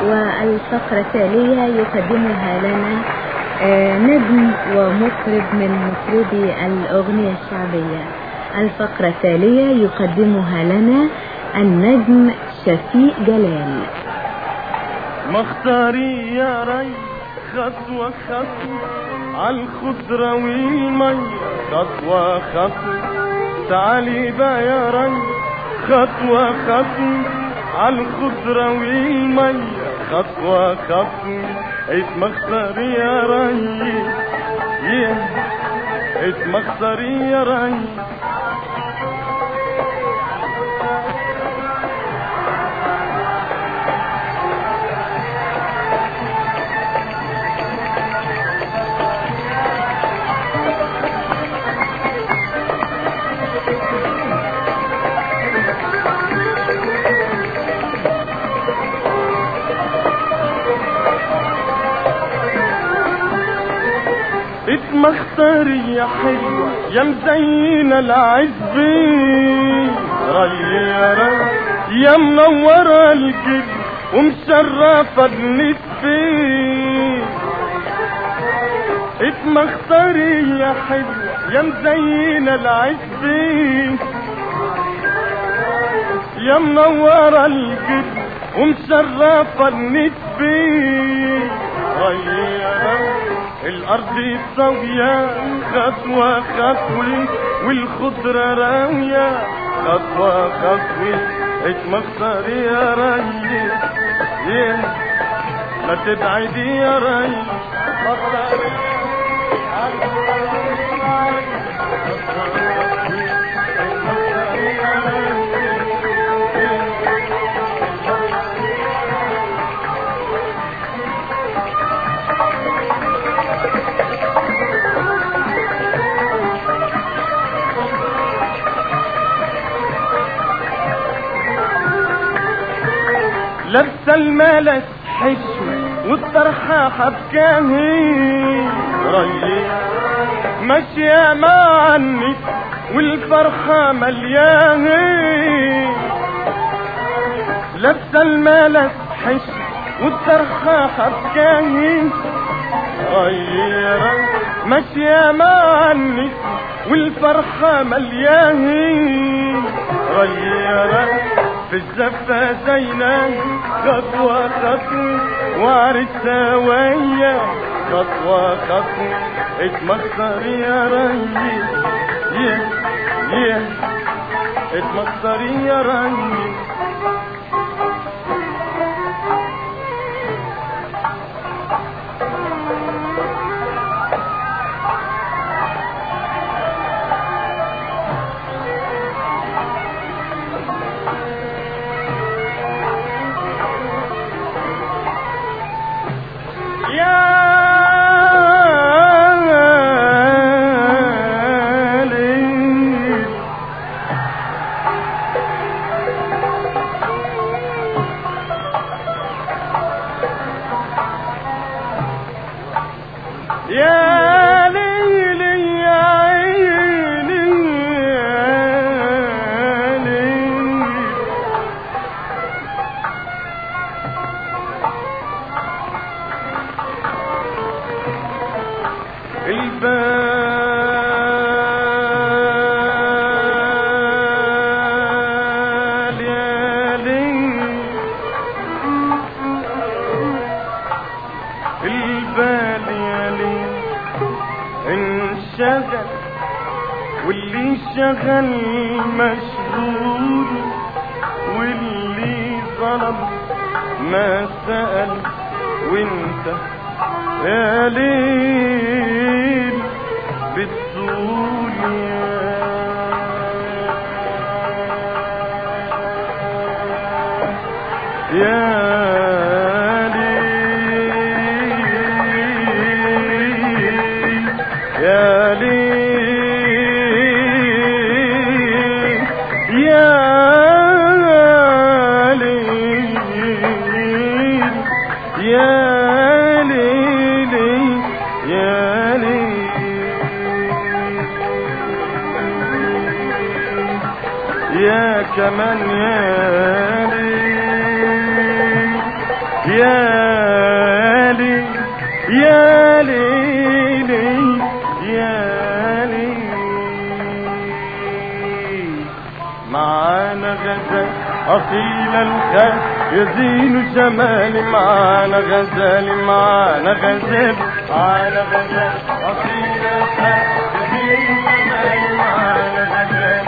والفقرة التالية يقدمها لنا آه، نجم ومطرب من مطربي الأغنية الشعبية الفقرة التالية يقدمها لنا النجم شفيق جلال مختاري يا ري خطوة خطوة عالخضرة والمية خطوة خطوة تعالي بقى يا ري خطوة خطوة عالخضرة والمية خطوة خطوة اتمختاري يا ري يه اتمختاري يا ري اتمختاري يا حلوة يا مزينة العزبين ري يا ري يا منورة الجد ومشرفة النسبين اتمختاري يا حلوة يا مزينة العزبين يا منورة الجد ومشرفة النسبين ري يا ري الارض سوية خطوة خطوة والخضرة راوية خطوة خطوة اتمختار يا ري يه لا تبعدي يا ري مختاري لابسه الملس حشوة والطرحة حبكاهي ري ماشية مع النت والفرحة ملياهي لابسه الملس حشوة والطرحة حبكاهي ري ري ماشية مع النت والفرحة ملياهي ري ري في الزفة زينة خطوة خطوة وعرسة ويا خطوة خطوة اتمخصر يا ري يه يه اتمخصر يا ري يا ليل يا ليل يا عيني يا ليل البال يا ليل البال يا ليل انشغل واللي شغل مشغول واللي ظلم ما سأل وانت يا ليل بتطول يا يا ليل يا ليل يا ليل يا ليل يا ليل يا كمان يا ليل يا لي يا ليلي يا لي معانا غزال أصيل الخال يزين جمالي معانا غزال معانا غزال معانا غزال أصيل الخال يزين جمالي معانا غزال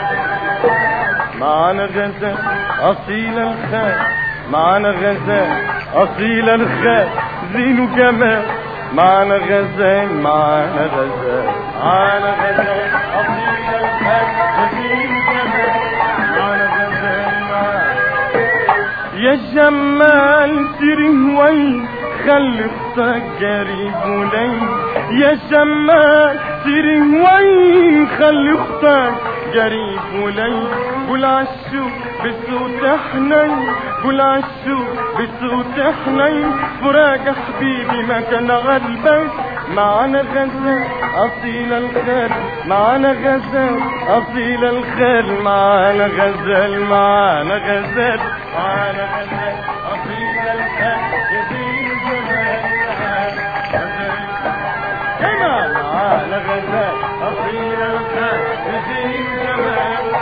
معانا غزال أصيل الخال معانا غزال أصيل الخال زين وجمال معانا غزال معانا غزال معانا غزال أصيل الخال زين وجمال معانا غزال معانا يا جمال سيري وين خلي اختك قريب ولي يا جمال سيري وين خلي اختك قريب ولي قول عالشو بصوت حنين قول عالشو بصوت حنين فراق حبيبي ما كان غلبك معانا غزال أصيل الخيل معانا غزال أصيل الخيل معانا غزال معانا غزال معانا غزال أصيل الخيل يزيد الجمال غزال كما معانا غزال أصيل الخيل يزيد الجمال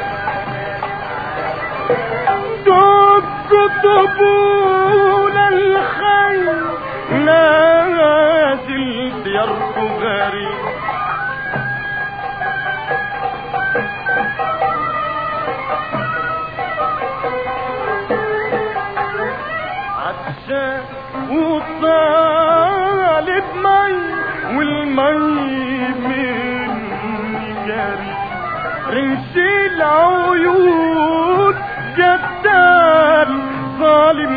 دق طبول الخيل نازل يركو غريب عطشان وطالب مي والمي مني جاري رمش العيون جدال ظالم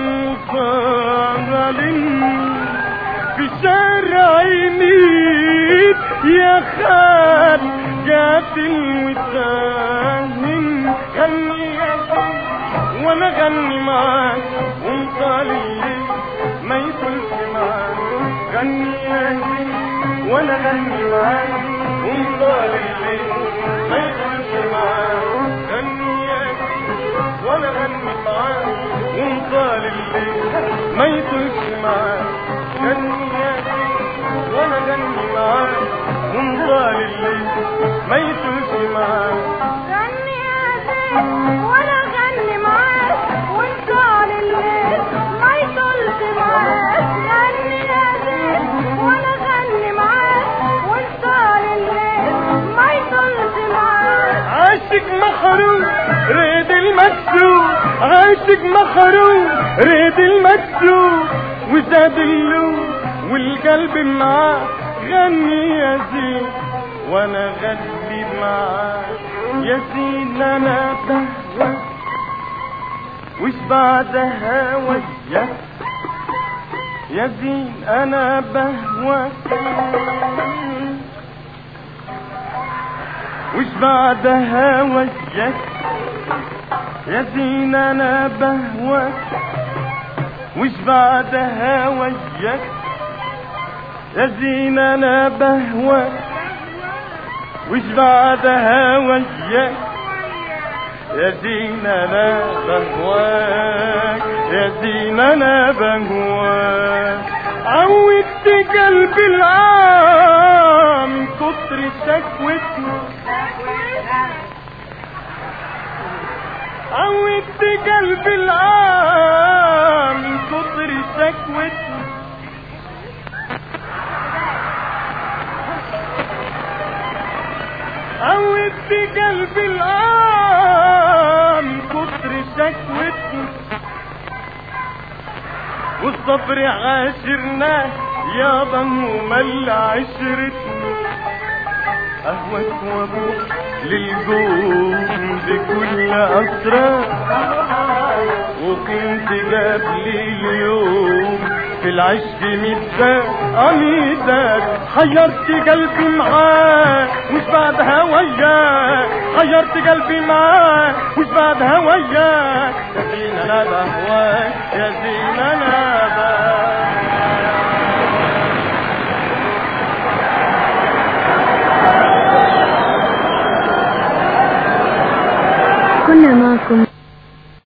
ظالم في شارع مين يا خال قاتل وساهم غني يا سيدي وانا غني معاك ومطال الليل ما يطولش معاك غني يا سيدي وانا غني معاك ومطال الليل ما يطولش معاك غني يا سيدي وانا غني معاك ومطال الليل ما يطولش معاك غني يا سيدي وانا غني معاك ومطال الليل ما يطولش معاك غني يا زين وانا غني معاك وانت على الليل ما يطلش معاك غني يا زين وانا غني معاك وانت على الليل ما يطلش معاك عاشق محروم ريد المكسور عاشق محروم ريد المكسور وزاد اللون والقلب معاه غني يا زين وانا غني معاه يا زين انا بهوى وش بعدها وياك يا زين انا بهواك وش بعدها وياك يا زين انا بهواك وش بعدها وياك يا زين انا بهواك وش بعدها وياك يا زين انا بهواك يا زين انا بهواك عودت قلبي العام من كتر شكوتنا عودت قلبي العام من كتر شكوتنا عودت قلبي العام من كتر شكوتنا والصبر عاشرنا يابا ومل عشرتنا أهوك وابوك للجوم بكل أسرار وكنت جاب لي اليوم في العشق ميزان أميزان حيرت قلبي معاه مش بعدها وياه حيرت قلبي معاه مش بعدها وياه يا زين أنا بهواك يا زين أنا بهواك كنا معكم